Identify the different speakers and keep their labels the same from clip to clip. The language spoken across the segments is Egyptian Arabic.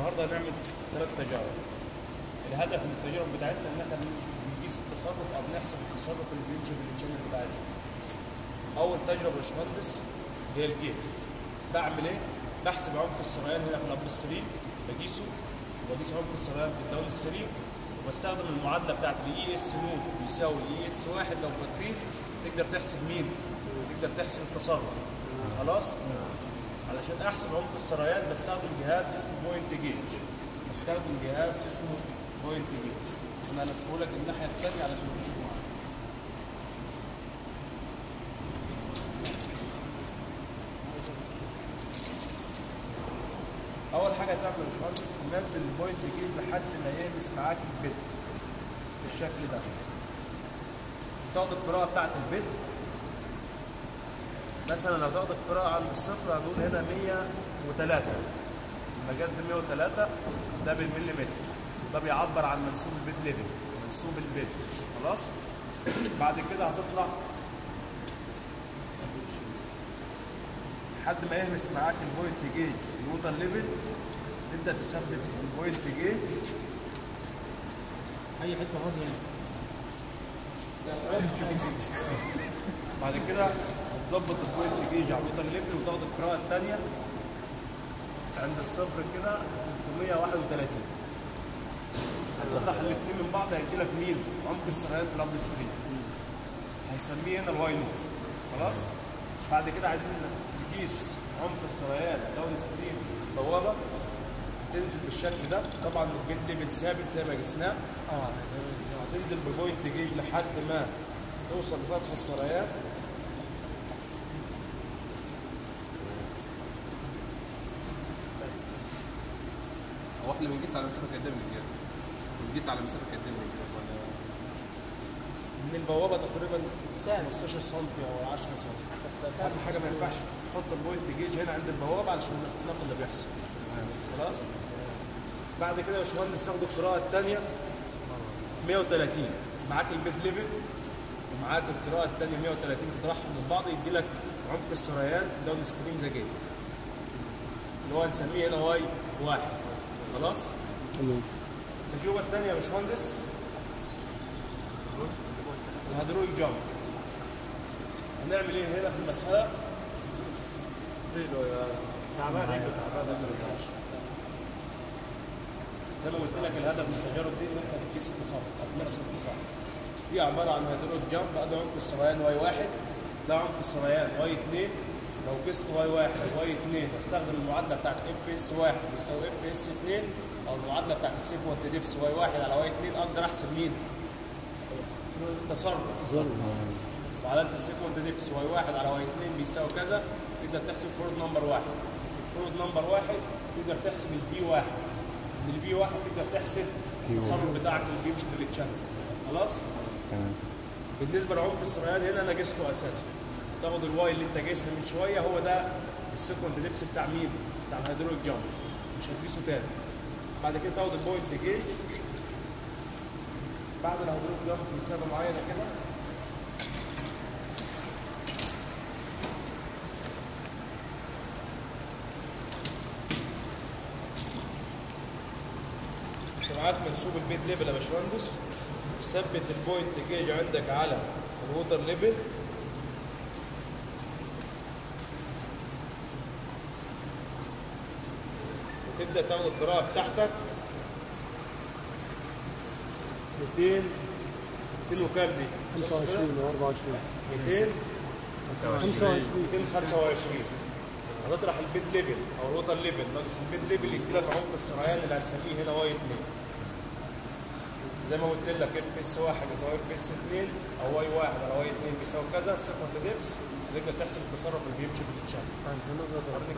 Speaker 1: النهارده هنعمل ثلاث تجارب الهدف من التجارب بتاعتنا ان احنا بنقيس التصرف او بنحسب التصرف اللي بيمشي في التشانل بتاعتنا اول تجربه يا باشمهندس هي الجيت بعمل ايه؟ بحسب عمق السريان هنا في الاب السليم بقيسه وبقيس عمق السريان في الدول السليم وبستخدم المعادله بتاعت الاي اس نوت بيساوي اي اس واحد لو فاكرين تقدر تحسب مين؟ تقدر تحسب التصرف خلاص؟ علشان احسب عمق السريان بستخدم جهاز اسمه بوينت جيج بستخدم جهاز اسمه بوينت جيج انا هلفه لك الناحيه الثانيه علشان تشوف معايا اول حاجه تعمل يا باشمهندس تنزل البوينت جيج لحد ما يلمس معاك البيت بالشكل ده تاخد القراءه بتاعت البيت مثلا لو تاخد القراءه عند الصفر هنقول هنا 103 المجال ده 103 ده بالمليمتر ده بيعبر عن منسوب البيت ليفل منسوب البيت خلاص بعد كده هتطلع لحد ما يهمس معاك البوينت جيج الوتر ليفل تبدا تثبت البوينت جيج
Speaker 2: اي حته فاضيه
Speaker 1: بعد كده هتظبط البوينت جيج على الوتر ليفل وتاخد القراءه الثانيه عند الصفر كده 331 هتطلع الاثنين من بعض هيدي لك مين؟ عمق السريان في الاب ستريم هيسميه هنا الواي نوت خلاص؟ بعد كده عايزين نقيس عمق السريان داون ستريم بوابه تنزل بالشكل ده طبعا الجيت ليفل ثابت زي ما قسناه
Speaker 2: اه
Speaker 1: هتنزل ببوينت جيج لحد ما توصل لفتح السريان
Speaker 3: هو احنا بنقيس على مسافه قد ايه من الجهه؟ بنقيس على مسافه قد ايه من الجهه ولا
Speaker 1: من البوابه تقريبا 15 سم او 10 سم اهم حاجه ما ينفعش تحط البوينت جيج هنا عند البوابه علشان الاختلاف اللي بيحصل خلاص بعد كده يا باشمهندس تاخد القراءه الثانيه 130 معاك البيت ليفل ومعاك القراءه الثانيه 130 تطرحهم من بعض يدي لك عمق السريان داون ستريم ذا جيت اللي هو هنسميه هنا واي واحد خلاص التجربه الثانيه يا باشمهندس الهيدروليك جامب هنعمل ايه هنا في المسألة؟ تعبان رجله تعبان زي ما قلت لك الهدف من التجارب دي ان احنا نقيس التصرف او نفس التصرف دي عباره عن هيدروليك جامب ده عمق السريان واي واحد ده عمق السريان واي اثنين لو قست واي واحد واي اثنين استخدم المعادله بتاعت اف اس واحد بيساوي اف اس اثنين او المعادله بتاعت السيكونت ديبس واي واحد على واي اثنين اقدر احسب مين؟ التصرف وعلامة السيكونت ديبس واي واحد على واي اثنين بيساوي كذا تقدر تحسب فورد نمبر واحد الفورد نمبر واحد تقدر تحسب الفي واحد من الفي واحد تقدر تحسب التصرف بتاعك اللي بيمشي في التشانل خلاص؟ بالنسبة لعمق السريان هنا انا قسته اساسا تاخد الواي اللي انت قايسها من شوية هو ده السيكونت ديبس بتاع مين؟ بتاع الهيدروليك جامب مش هتقيسه تاني بعد كده تاخد البوينت جيج بعد الهيدروليك جامب بمسافة معينة كده انت معاك منسوب البيت ليفل يا باشمهندس تثبت البوينت جيج عندك على الووتر ليفل وتبدا تاخد القراءه بتاعتك 200 200 وكام دي؟
Speaker 2: 25 و 24
Speaker 1: 200
Speaker 2: 25
Speaker 1: 225 هتطرح البيت ليفل او الوتر ليفل ناقص البيت ليفل يدي لك عمق السريان اللي هنسميه هنا واي 2 زي ما قلت لك اف اس 1 يساوي اف اس 2 او واي 1 على واي 2 بيساوي كذا سيكونت ديبس تقدر تحسب التصرف اللي بيمشي في التشانل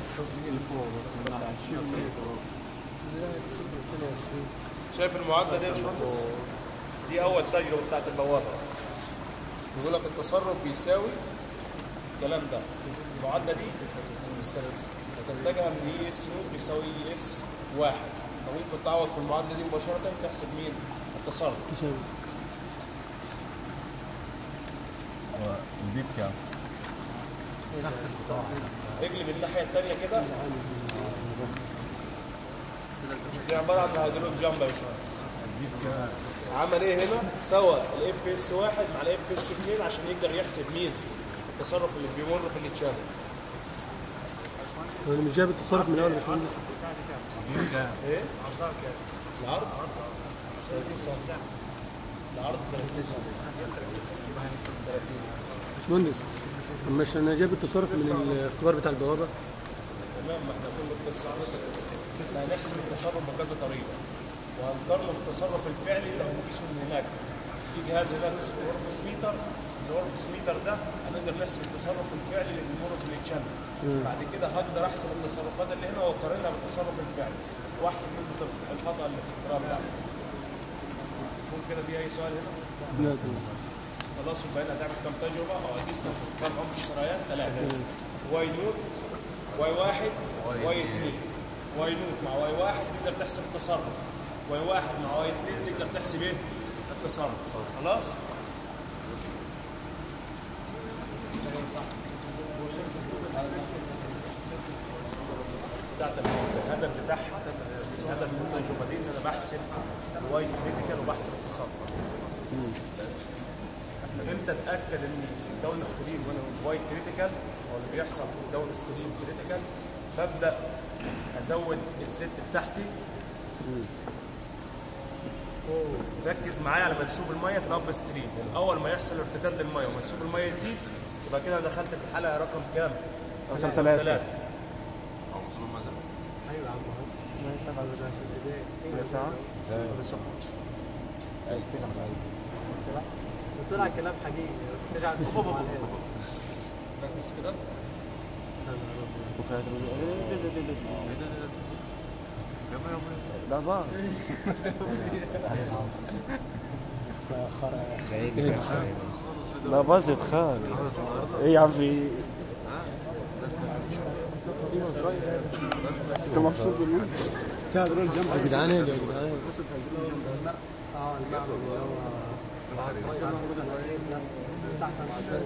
Speaker 1: شايف المعادله دي يا باشمهندس؟ دي اول تجربه بتاعت البوابه بيقول لك التصرف بيساوي الكلام ده المعادله دي استنتجها من اي اس نوت بيساوي اي اس واحد فممكن تعوض في المعادله دي مباشره تحسب مين؟ التصرف
Speaker 2: تساوي
Speaker 4: البيب كام؟
Speaker 1: اقلب الناحيه الثانيه كده دي عباره عن هيدروليك جامب يا باشمهندس عمل ايه هنا؟ سوى الاف بي اس واحد مع الاف بي اس اثنين عشان يقدر يحسب مين التصرف اللي بيمر في التشانل
Speaker 2: انا مش جايب التصرف من الاول يا باشمهندس
Speaker 1: ايه؟ العرض 30 سم العرض 30 سم
Speaker 2: باشمهندس طب مش انا جايب التصرف من الاختبار بتاع البوابه
Speaker 1: تمام ما احنا كل القصه احنا هنحسب التصرف بكذا طريقه وهنقارنه بالتصرف الفعلي اللي هنقيسه من هناك في جهاز هناك اسمه اورفس ميتر الاورفس ميتر ده هنقدر نحسب التصرف الفعلي اللي بيمر في التشانل بعد كده هقدر احسب التصرفات اللي هنا واقارنها بالتصرف الفعلي واحسب نسبه الخطا اللي في القراءه بتاعتي ممكن كده في اي سؤال هنا؟
Speaker 2: لا تمام.
Speaker 1: خلاص يبقى هنا هتعمل كام تجربه او هتقيس كام كام عمق سريان ثلاثه واي نوت واي واحد واي اثنين واي نوت مع واي واحد تقدر تحسب التصرف واي واحد مع واي اثنين تقدر تحسب ايه؟ التصرف خلاص؟ بتاعت الهدف بتاعها الهدف من التجربه دي ان انا بحسب الواي كريتيكال وبحسب التصرف امتى اتاكد ان الداون ستريم وانا الواي كريتيكال او اللي بيحصل في الداون ستريم كريتيكال ببدا ازود الست بتاعتي ركز معايا على منسوب الميه في الاب ستريم اول ما يحصل ارتداد للميه ومنسوب الميه يزيد يبقى كده أنا دخلت في الحلقه رقم كام؟
Speaker 4: رقم ثلاثة
Speaker 1: ثلاثة
Speaker 3: او مصمم مزرعه
Speaker 5: ايوه يا عم اهو ما ينفع على ده عشان ايديه
Speaker 4: ساعة
Speaker 5: طلع كلام حقيقي طلع بابا على
Speaker 1: ركز كده
Speaker 4: لا بقى لا باظت خال ايه يا عم في إيه؟ انت مبسوط بالمنظر
Speaker 2: في هدرول جنب يا جدعان ايه ده يا جدعان
Speaker 5: اه المعمل اللي هو تحت الشغل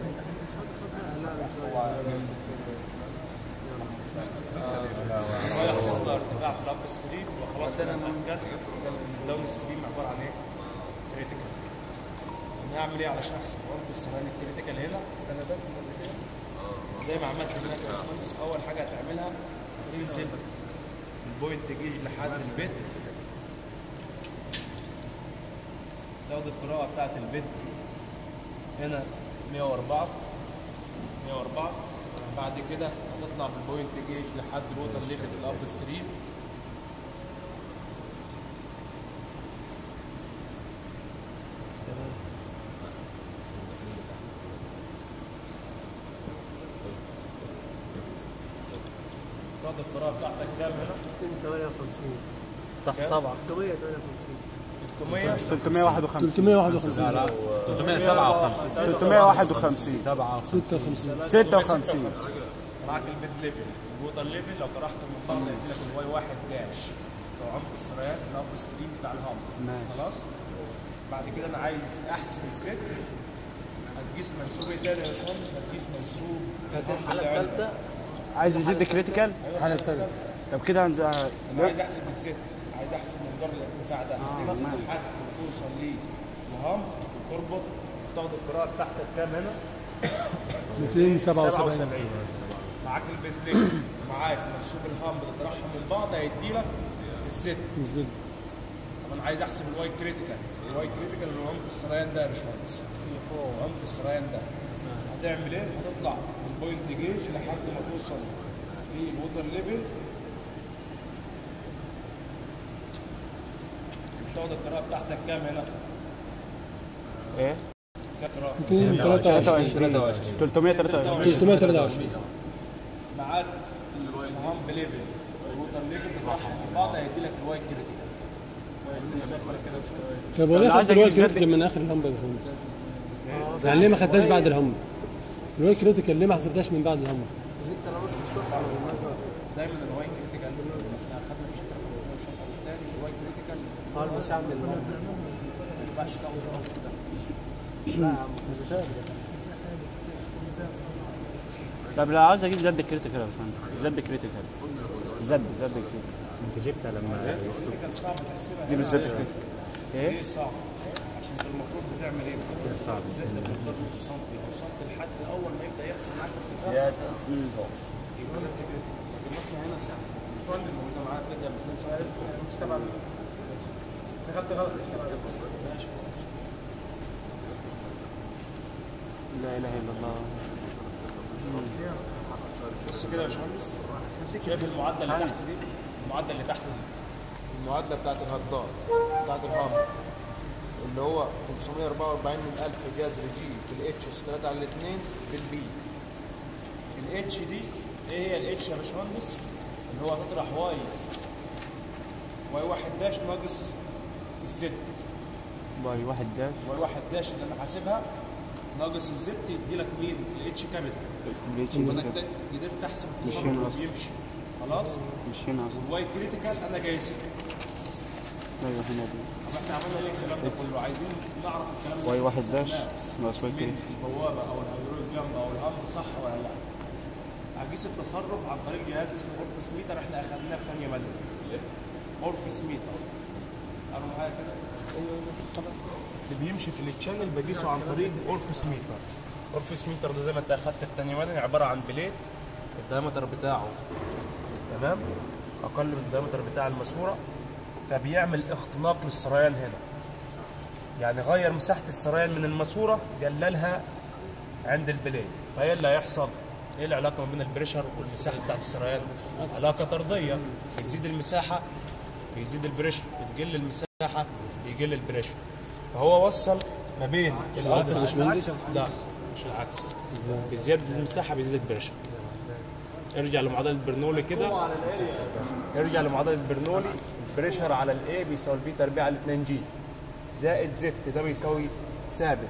Speaker 1: يحصل ارتفاع في الاب ستريم وخلاص كده انا متاكد الداون ستريم عباره عن ايه؟ كريتيكال نعمل ايه علشان احسب عمق السريان الكريتيكال هنا انا ده زي ما عملت هناك يا باشمهندس اول حاجه هتعملها تنزل البوينت جيج لحد البيت تاخد القراءه بتاعت البيت هنا 104 104 بعد كده هتطلع بالبوينت جيج لحد الوتر ليفل في الاب ستريم تاخد القراءه بتاعتك كام هنا؟
Speaker 5: 258
Speaker 4: تحت سبعة
Speaker 5: 358
Speaker 1: 600
Speaker 4: 351
Speaker 2: 351
Speaker 4: 351
Speaker 2: 56
Speaker 4: 56
Speaker 1: معاك البيت ليفل الووتر ليفل لو طرحت من بعض هيدي لك الواي واحد داش لو عمق السريان الاب ستريم بتاع الهام خلاص بعد كده انا عايز احسب الست هتقيس منسوب ايه تاني يا باشمهندس هتقيس منسوب
Speaker 5: كانت الحاله الثالثه
Speaker 4: عايز يزيد كريتيكال
Speaker 2: الحالة الثالثة
Speaker 4: طب كده هنزل
Speaker 1: انا عايز احسب الست عايز احسب مقدار الارتفاع ده هتنزل لحد ما توصل ليه الهام وتربط تاخد القراءه بتاعتك كام هنا؟
Speaker 2: 277
Speaker 1: 77 معاك البيت ليفل معاك منسوب الهام بتطرحهم من بعض هيدي لك الست
Speaker 2: بالظبط
Speaker 1: طب انا عايز احسب الواي كريتيكال الواي كريتيكال اللي هو عمق السريان ده يا باشمهندس اللي فوق عمق السريان ده هتعمل ايه؟ هتطلع من البوينت جيج لحد ما توصل للوتر ليفل تاخد القراءة بتاعتك كام هنا؟
Speaker 4: ايه
Speaker 1: كام قراءة؟
Speaker 2: 223
Speaker 4: 323
Speaker 2: 323
Speaker 1: معاك الهامب ليفل والوتر ليفل بتطرحهم من بعض هيدي لك الواي كريتيكال كده باشمهندس
Speaker 2: طب وليه
Speaker 4: أنا عايز
Speaker 2: خدت الواي
Speaker 4: أجيب زد-
Speaker 2: كريتيكال من اخر الهمبه يا باشمهندس؟ يعني ليه ما خدتهاش بعد الهمبه؟ الواي كريتيكال ليه ما حسبتهاش من بعد الهمبه؟
Speaker 5: انت لو بص الصبح على المنظر
Speaker 1: دايما الواي كريتيكال احنا اخدنا في شكل الشكل الثاني الواي كريتيكال
Speaker 5: اه المساعد اللي هو
Speaker 1: ما ينفعش تاخد الرقم ده
Speaker 5: لا يا عم مش
Speaker 4: طب لو عاوز اجيب زد كريتيكال يا باشمهندس زد كريتيكال زد زد كريتيكال
Speaker 5: انت جبتها لما يستوي
Speaker 1: دي كان صعب تحسبها
Speaker 4: دي بالذات ايه
Speaker 1: ايه صعب عشان انت المفروض بتعمل ايه؟
Speaker 5: صعب
Speaker 1: الزيت ده بتقدر نص سنتي او سنتي لحد اول ما يبدا يحصل معاك ارتفاع
Speaker 4: زيادة
Speaker 1: يبقى زي كده لكن احنا هنا الشغل اللي موجوده معاك كده ب 2 سم مش تبع دخلت غلط مش تبع ماشي
Speaker 4: لا اله الا الله
Speaker 1: بص كده يا باشمهندس شايف المعادله اللي تحت دي المعادله اللي تحت دي المعادله بتاعت الهدار بتاعت الهامر اللي هو 544 من 1000 جذر جي في الاتش 3 على 2 بالبي الاتش دي ايه هي الاتش يا باشمهندس اللي هو هتطرح واي واي واحد داش ناقص الزد
Speaker 4: باي واحد داش
Speaker 1: واي واحد داش اللي انا حاسبها ناقص الزد يدي لك مين الاتش كابيتال
Speaker 4: ليش
Speaker 1: وانا
Speaker 4: كده؟
Speaker 1: قدرت قدرت احسب
Speaker 4: مش
Speaker 1: التصرف
Speaker 4: هنا
Speaker 1: اللي
Speaker 4: أصلاً.
Speaker 1: بيمشي خلاص
Speaker 4: مش هنا اصلا
Speaker 1: والواي كريتيكال انا جايزه
Speaker 4: ايوه هنا دي
Speaker 1: طب احنا عملنا ايه الكلام ده كله عايزين نعرف الكلام ده
Speaker 4: واي واحد داش
Speaker 1: حسبناه.
Speaker 4: ناقص واي كده
Speaker 1: من البوابه او الهيدروليك جنب او الهامب صح ولا لا هقيس التصرف عن طريق جهاز اسمه اورفس ميتر احنا اخذناه في ثانيه ماده اورفس ميتر قالوا معايا كده اللي بيمشي في التشانل بقيسه عن طريق اورفس ميتر اورفس ميتر ده زي ما انت اخدت في ثانيه ماده عباره عن بليت الدايمتر بتاعه تمام اقل من الدايمتر بتاع الماسوره فبيعمل اختناق للسريان هنا يعني غير مساحه السريان من الماسوره قللها عند البليد فايه اللي هيحصل؟ ايه العلاقه ما بين البريشر والمساحه بتاعت السريان؟ علاقه طرديه بتزيد المساحه بيزيد البريشر بتقل المساحه بيقل البريشر فهو وصل ما بين
Speaker 2: العكس يا باشمهندس؟
Speaker 1: لا مش العكس بزياده المساحه بيزيد البريشر ارجع لمعادله برنولي كده ارجع لمعادله برنولي البريشر على الاي بيساوي البي تربيع على 2 جي زائد زد ده بيساوي ثابت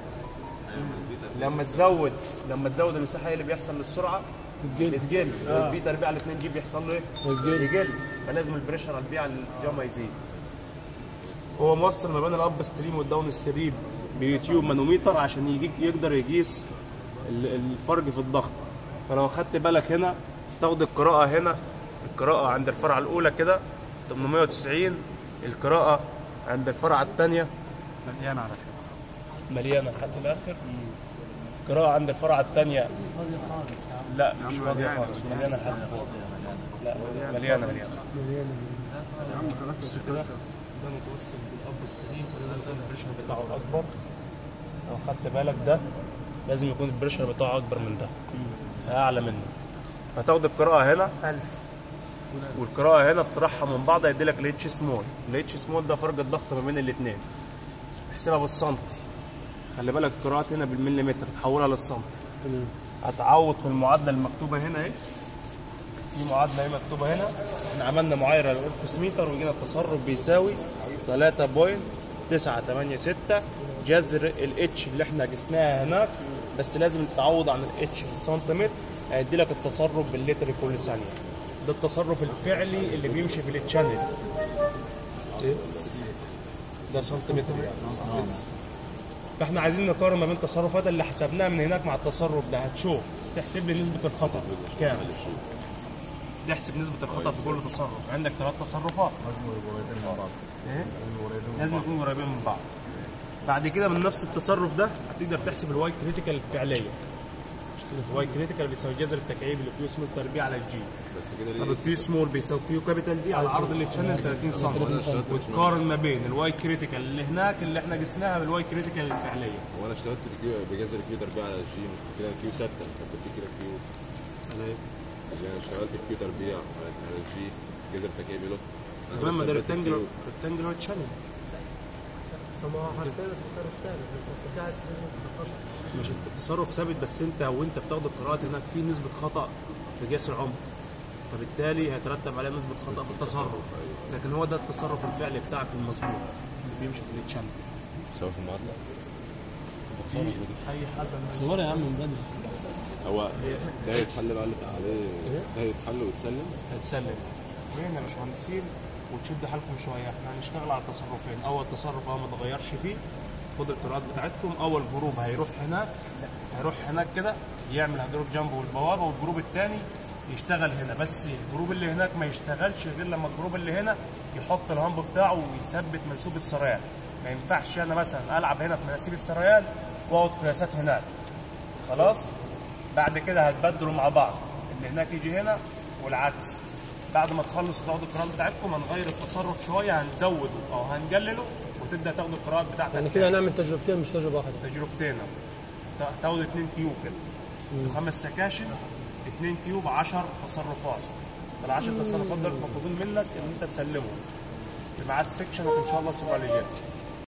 Speaker 1: لما تزود لما تزود المساحه ايه اللي بيحصل للسرعه؟
Speaker 2: بتقل.
Speaker 1: بتقل البي تربيع على 2 جي بيحصل له ايه؟
Speaker 2: بتقل.
Speaker 1: يقل فلازم البريشر على البي على الجاما يزيد هو موصل ما بين الاب ستريم والداون ستريم بيوتيوب مانوميتر عشان يجيك يقدر يقيس ال- الفرق في الضغط فلو خدت بالك هنا تاخد القراءة هنا القراءة عند الفرعة الأولى كده 890 القراءة عند الفرعة الثانية
Speaker 5: مليان على كده
Speaker 1: مليانة لحد الآخر قراءة عند الفرعة الثانية لا مش فاضية خالص مليانة لحد فوق لا مليانة مليانة بص كده ده متوصل بالاب ستريم فلازم يكون البريشر بتاعه اكبر لو خدت بالك ده لازم يكون البريشر بتاعه اكبر من ده فاعلى منه فتاخد القراءه هنا 1000 والقراءه هنا بتطرحها من بعض هيدي لك الاتش سمول الاتش سمول ده فرق الضغط ما بين الاثنين احسبها بالسنتي خلي بالك القراءات هنا بالمليمتر تحولها للسنتي هتعوض في المعادله المكتوبه هنا اهي في معادله اهي مكتوبه هنا احنا عملنا معايره للاوركس ميتر وجينا التصرف بيساوي 3.986 جذر الاتش اللي احنا قسناها هناك بس لازم تعوض عن الاتش بالسنتيمتر هيدي لك التصرف باللتر كل ثانيه ده التصرف الفعلي اللي بيمشي في التشانل ايه ده سنتيمتر يعني فاحنا عايزين نقارن ما بين التصرفات اللي حسبناها من هناك مع التصرف ده هتشوف تحسب لي نسبه الخطا كام تحسب نسبه الخطا في كل تصرف عندك ثلاث تصرفات لازم يكونوا قريبين من بعض لازم يكونوا قريبين من بعض بعد كده من نفس التصرف ده هتقدر تحسب الواي كريتيكال الفعليه الواي كريتيكال بيساوي جذر التكعيب اللي كيو سمول تربيع على الجي
Speaker 3: بس كده
Speaker 1: طب
Speaker 3: ليه
Speaker 1: الكيو سمول بيساوي كيو كابيتال دي على عرض التشانل 30 سم وتقارن ما بين الواي كريتيكال اللي هناك اللي احنا قسناها بالواي كريتيكال الفعليه
Speaker 3: هو انا اشتغلت بكيو بجذر كيو تربيع على الجي مش كده كيو ثابته انت كنت كده كيو يعني انا اشتغلت بكيو تربيع على على الجي جذر تكعيبي له أنا
Speaker 1: كمان
Speaker 3: بس
Speaker 1: ما ده
Speaker 3: ثبت
Speaker 1: ريكتانجل
Speaker 3: الكيو.
Speaker 1: ريكتانجل هو تشانل
Speaker 5: طب ما هو حرفيا التصرف ثابت انت قاعد
Speaker 1: مش التصرف ثابت بس انت وانت بتاخد القراءات هناك في نسبه خطا في قياس العمق فبالتالي هيترتب عليه نسبه خطا في التصرف لكن هو ده التصرف الفعلي بتاعك المظبوط اللي بيمشي في التشانل
Speaker 3: سواء في المعادله
Speaker 1: اي حد
Speaker 2: صورها يا عم من بدري
Speaker 3: هو ده يتحل بقى اللي عليه ده يتحل ويتسلم
Speaker 1: هتسلم وين يا باشمهندسين وتشد حالكم شويه احنا هنشتغل على التصرفين اول تصرف هو ما اتغيرش فيه خد القراءات بتاعتكم اول جروب هيروح هناك هيروح هناك كده يعمل هيدروب جنبه والبوابه والجروب الثاني يشتغل هنا بس الجروب اللي هناك ما يشتغلش غير لما الجروب اللي هنا يحط الهامب بتاعه ويثبت منسوب السريان ما ينفعش انا مثلا العب هنا في مناسيب السريان واقعد قياسات هناك خلاص بعد كده هتبدلوا مع بعض اللي هناك يجي هنا والعكس بعد ما تخلصوا تاخدوا القراءات بتاعتكم هنغير التصرف شويه هنزوده او هنقلله وتبدا تاخدوا القراءات بتاعتك
Speaker 2: يعني كده هنعمل تجربتين مش تجربه واحده
Speaker 1: تجربتين تا- تاخد 2 كيوب كده خمس سكاشن 2 كيوب 10 تصرفات ال 10 تصرفات دول مطلوبين منك ان انت تسلمهم في ميعاد سكشنك ان شاء الله الاسبوع اللي جاي